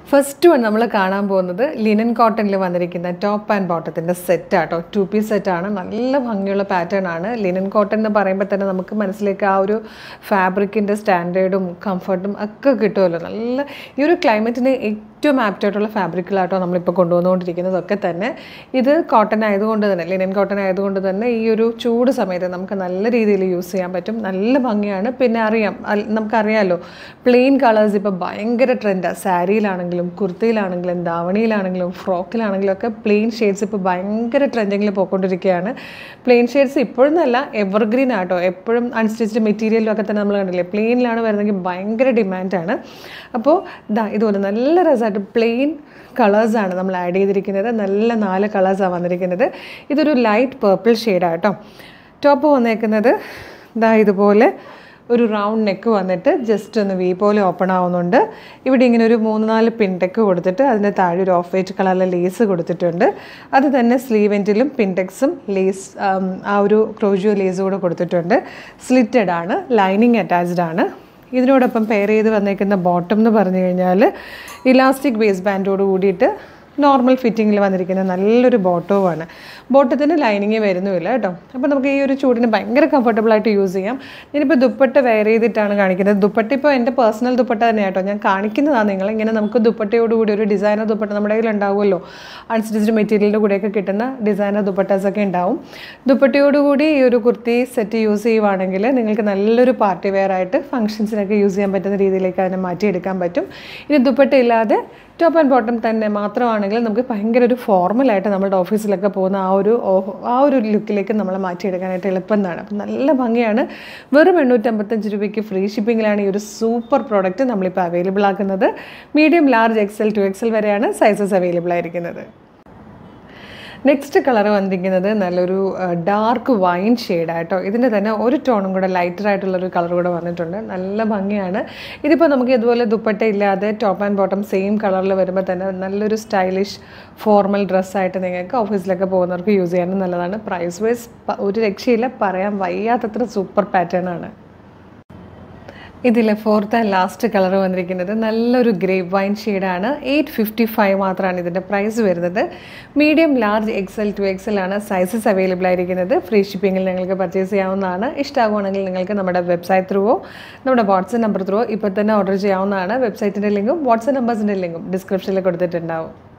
first one നമ്മൾ കാണാൻ പോകുന്നത് ലിനൻ കോട്ടണിൽ വന്നിരിക്കുന്ന ടോപ്പ് ആൻഡ് ബോട്ടത്തിൻ്റെ സെറ്റ് ആട്ടോ ടു പീസ് സെറ്റാണ് നല്ല ഭംഗിയുള്ള പാറ്റേൺ ആണ് ലിനൻ കോട്ടൺ എന്ന് പറയുമ്പോൾ തന്നെ നമുക്ക് മനസ്സിലേക്ക് ആ ഒരു ഫാബ്രിക്കിൻ്റെ സ്റ്റാൻഡേർഡും കംഫർട്ടും ഒക്കെ കിട്ടുമല്ലോ നല്ല ഈ ഒരു ക്ലൈമറ്റിന് ഏറ്റവും ആപ്റ്റ് ആയിട്ടുള്ള ഫാബ്രിക്കുകളാട്ടോ നമ്മളിപ്പോൾ കൊണ്ടുവന്നുകൊണ്ടിരിക്കുന്നതൊക്കെ തന്നെ ഇത് കോട്ടൺ ആയതുകൊണ്ട് തന്നെ ലിനൻ കോട്ടൺ ആയതുകൊണ്ട് തന്നെ ഈ ഒരു ചൂട് സമയത്ത് നമുക്ക് നല്ല രീതിയിൽ യൂസ് ചെയ്യാൻ പറ്റും നല്ല ഭംഗിയാണ് പിന്നെ അറിയാം അൽ- നമുക്കറിയാമല്ലോ പ്ലെയിൻ കളേഴ്സ് ഇപ്പോൾ ഭയങ്കര ട്രെൻഡാണ് സാരിയിലാണെങ്കിലും കുർത്തിയിലാണെങ്കിലും ധാവണിയിലാണെങ്കിലും ഫ്രോക്കിലാണെങ്കിലും ഒക്കെ പ്ലെയിൻ ഷെയ്ഡ്സ് ഇപ്പോൾ ഭയങ്കര ട്രെൻഡിങ്ങിൽ പോയിക്കൊണ്ടിരിക്കുകയാണ് പ്ലെയിൻ ഷെയ്ഡ്സ് ഇപ്പോഴെന്നല്ല എവർഗ്രീൻ ആട്ടോ എപ്പോഴും അൺസ്റ്റിച്ച്ഡ് മെറ്റീരിയലും ഒക്കെ തന്നെ നമ്മൾ കണ്ടില്ലേ പ്ലെയിനിലാണ് വരുന്നതെങ്കിൽ ഭയങ്കര ഡിമാൻഡാണ് അപ്പോൾ ഇതാ ഇതുപോലെ നല്ല രസമായിട്ട് പ്ലെയിൻ കളേഴ്സാണ് നമ്മൾ ആഡ് ചെയ്തിരിക്കുന്നത് നല്ല നാല് കളേഴ്സാണ് വന്നിരിക്കുന്നത് ഇതൊരു ലൈറ്റ് പേർപ്പിൾ ഷെയ്ഡാണ് കേട്ടോ ടോപ്പ് വന്നേക്കുന്നത് ഇതാ ഇതുപോലെ ഒരു റൗണ്ട് നെക്ക് വന്നിട്ട് ജസ്റ്റ് ഒന്ന് വി പോലെ ഓപ്പൺ ആവുന്നുണ്ട് ഇവിടെ ഇങ്ങനെ ഒരു മൂന്ന് നാല് പിൻടെക്ക് കൊടുത്തിട്ട് അതിൻ്റെ താഴെ ഒരു ഓഫ് വൈറ്റ് കളറിലെ ലേസ് കൊടുത്തിട്ടുണ്ട് അത് തന്നെ സ്ലീവെൻറ്റിലും പിൻടെക്സും ലേസ് ആ ഒരു ക്രോജിയോ ലേസ് കൂടെ കൊടുത്തിട്ടുണ്ട് സ്ലിറ്റഡ് ആണ് ലൈനിങ് അറ്റാച്ച്ഡ് ആണ് ഇതിനോടൊപ്പം പെയർ ചെയ്ത് വന്നേക്കുന്ന ബോട്ടം എന്ന് പറഞ്ഞു കഴിഞ്ഞാൽ ഇലാസ്റ്റിക് ബേസ് ബാൻഡോട് കൂടിയിട്ട് നോർമൽ ഫിറ്റിങ്ങിൽ വന്നിരിക്കുന്ന നല്ലൊരു ബോട്ടവുമാണ് ബോട്ടത്തിന് ലൈനിങ് വരുന്നുമില്ല കേട്ടോ അപ്പോൾ നമുക്ക് ഈ ഒരു ചൂടിന് ഭയങ്കര കംഫർട്ടബിൾ ആയിട്ട് യൂസ് ചെയ്യാം ഞാനിപ്പോൾ ദുപ്പട്ട വെയർ ചെയ്തിട്ടാണ് കാണിക്കുന്നത് ദുപ്പട്ട ഇപ്പോൾ എൻ്റെ പേഴ്സണൽ ദുപ്പട്ട തന്നെ കേട്ടോ ഞാൻ കാണിക്കുന്നതാണ് നിങ്ങൾ ഇങ്ങനെ നമുക്ക് ദുപ്പട്ടയോടുകൂടി ഒരു ഡിസൈനർ ദുപ്പട്ട നമ്മുടെ കയ്യിൽ ഉണ്ടാവുമല്ലോ അൺസ്റ്റിച്ച്ഡ് മെറ്റീരിയലിൻ്റെ കൂടെയൊക്കെ കിട്ടുന്ന ഡിസൈനർ ദുപ്പട്ടാസൊക്കെ ഉണ്ടാവും ദുപ്പട്ടയോടുകൂടി ഈ ഒരു കുർത്തി സെറ്റ് യൂസ് ചെയ്യുവാണെങ്കിൽ നിങ്ങൾക്ക് നല്ലൊരു പാർട്ടി വെയർ ആയിട്ട് ഫംഗ്ഷൻസിനൊക്കെ യൂസ് ചെയ്യാൻ പറ്റുന്ന രീതിയിലേക്ക് അതിനെ മാറ്റിയെടുക്കാൻ പറ്റും ഇനി ദുപ്പട്ട ഇല്ലാതെ ടോപ്പ് ആൻഡ് ബോട്ടം തന്നെ മാത്രമാണെങ്കിൽ നമുക്ക് ഭയങ്കര ഒരു ഫോർമലായിട്ട് നമ്മുടെ ഓഫീസിലൊക്കെ പോകുന്ന ആ ഒരു ഓ- ആ ഒരു ലുക്കിലേക്ക് നമ്മളെ മാറ്റിയെടുക്കാനായിട്ട് എളുപ്പമെന്നാണ് അപ്പം നല്ല ഭംഗിയാണ് വെറും എണ്ണൂറ്റമ്പത്തഞ്ച് രൂപയ്ക്ക് ഫ്രീ ഷിപ്പിങ്ങിലാണ് ഈ ഒരു സൂപ്പർ പ്രോഡക്റ്റ് നമ്മളിപ്പോൾ അവൈലബിൾ ആക്കുന്നത് medium large XL two XL വരെയാണ് സൈസസ് അവൈലബിൾ ആയിരിക്കുന്നത് നെക്സ്റ്റ് കളർ വന്നിരിക്കുന്നത് നല്ലൊരു ഡാർക്ക് വൈൻ ഷെയ്ഡായിട്ടോ ഇതിൻ്റെ തന്നെ ഒരു ടോണും കൂടെ ലൈറ്റർ ആയിട്ടുള്ളൊരു കളർ കൂടെ വന്നിട്ടുണ്ട് നല്ല ഭംഗിയാണ് ഇതിപ്പോൾ നമുക്ക് ഇതുപോലെ ദുപ്പട്ട ഇല്ലാതെ ടോപ്പ് ആൻഡ് ബോട്ടം സെയിം കളറിൽ വരുമ്പോൾ തന്നെ നല്ലൊരു സ്റ്റൈലിഷ് ഫോർമൽ ഡ്രസ്സായിട്ട് നിങ്ങൾക്ക് ഓഫീസിലൊക്കെ പോകുന്നവർക്ക് യൂസ് ചെയ്യാനും നല്ലതാണ് പ്രൈസ് വൈസ് ഒരു രക്ഷയില്ല പറയാൻ വയ്യാത്തത്ര സൂപ്പർ പാറ്റേൺ ആണ് ഇതിലെ ഫോർത്ത് ആൻഡ് ലാസ്റ്റ് കളർ വന്നിരിക്കുന്നത് നല്ലൊരു ഗ്രേപ്പ് വൈൻ ഷെയ്ഡാണ് എയ്റ്റ് ഫിഫ്റ്റി ഫൈവ് മാത്രമാണ് ഇതിൻ്റെ പ്രൈസ് വരുന്നത് medium large XL two XL ആണ് സൈസസ് അവൈലബിൾ ആയിരിക്കുന്നത് ഫ്രീ ഷിപ്പിങ്ങിൽ നിങ്ങൾക്ക് പർച്ചേസ് ചെയ്യാവുന്നതാണ് ഇഷ്ടമാകുവാണെങ്കിൽ നിങ്ങൾക്ക് നമ്മുടെ വെബ്സൈറ്റ് ത്രൂവോ നമ്മുടെ വാട്സപ്പ് നമ്പർ ത്രൂവോ ഇപ്പോൾ തന്നെ ഓർഡർ ചെയ്യാവുന്നതാണ് വെബ്സൈറ്റിൻ്റെ ലിങ്കും വാട്സപ്പ് നമ്പേഴ്സിൻ്റെ ലിങ്കും ഡിസ്ക്രിപ്ഷനിൽ കൊടുത്തിട്ടുണ്ടാവും